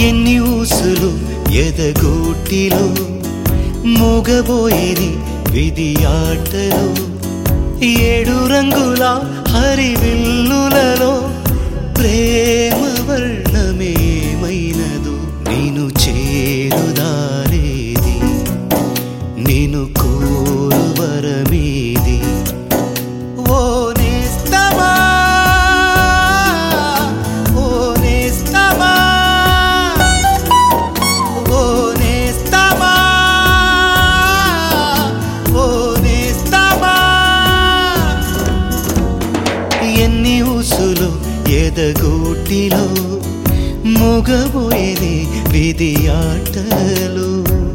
ఎన్ని ఊసులు ఎదగోటిలో మూగబోయేది విధి ఆటలో ఏడు రంగుల హరివిల్లులలో ప్రేమ వర్ణమేమైనదు నేను చేరుదారేది నేను కోరు వరమేది ఓ నేస్తమా ఓ నేస్తమా ఓ నేస్తమా ఓ నేస్తమా ఎన్ని ఊసులు ఎదగోటిలో మూగబోయేది విధి ఆటలు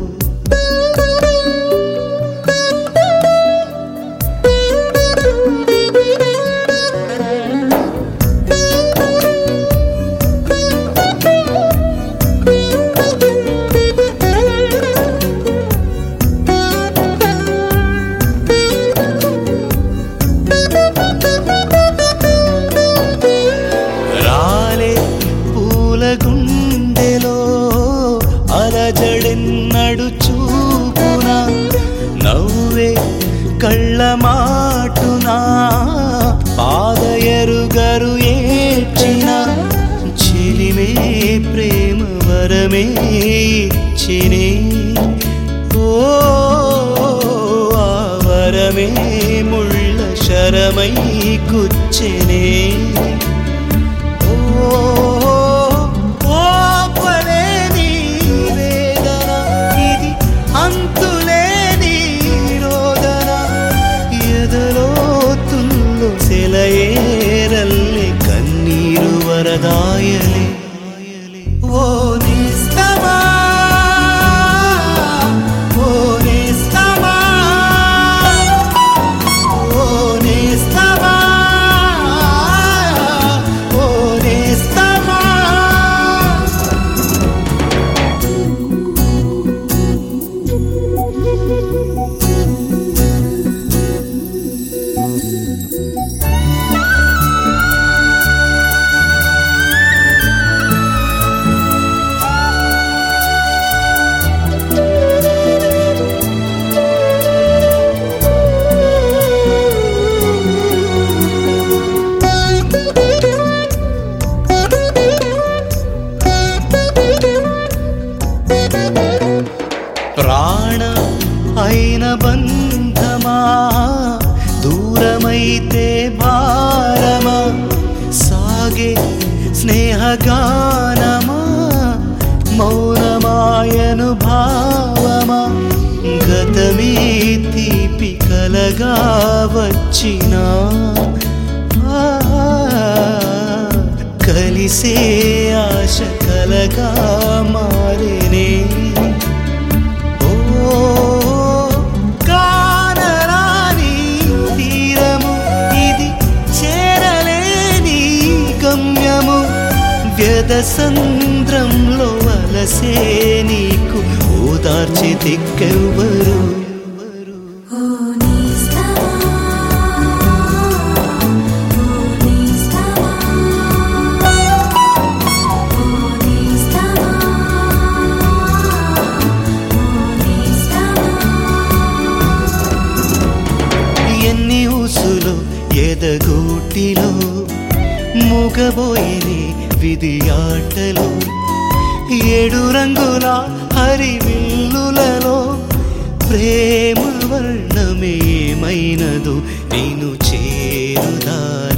రాలే పూల గుండెలో అలజడెన్నడు చూపునా నవ్వే కళ్ళ మాటునా పాదయరుగరు ఏడ్చిన చెలిమే ప్రేమ వరమే ఇచ్చినే ఓ ఆ వరమే ముళ్ళ శరమై కుచ్చెనే ఓపలేని వేదన ఇది అంతులేని రోదన ఎదలో తుల్లు సెలయేరల్లే కన్నీరు వరదాయలే ఓ నిస్తమా ఓ నిస్తమా ఓ నిస్తమా ఓ నిస్తమా ప్రాణ అయిన బంధమా దూరమైతే భారమా సాగే స్నేహగానమా మౌనమాయను భావమా గతమే తీపి కలగా వచ్చినా ఆ, కలిసే ఆశ కలగా మారేనే ఓ కానరాని తీరము ఇది చేరలేని గమ్యము వ్యద సంద్రంలో వలసే నీకు ఓదార్చి దిక్కెవ్వరు ఓ నిస్తమా ఓ నిస్తమా ఓ నిస్తమా ఓ నిస్తమా ఎన్ని ఊసులు ఎదగోటిలో మూగబోయేది విధి ఆటలు ఏడు రంగుల హరివిల్లులలో ప్రేమ వర్ణమేమైనదు నేను చేరుదా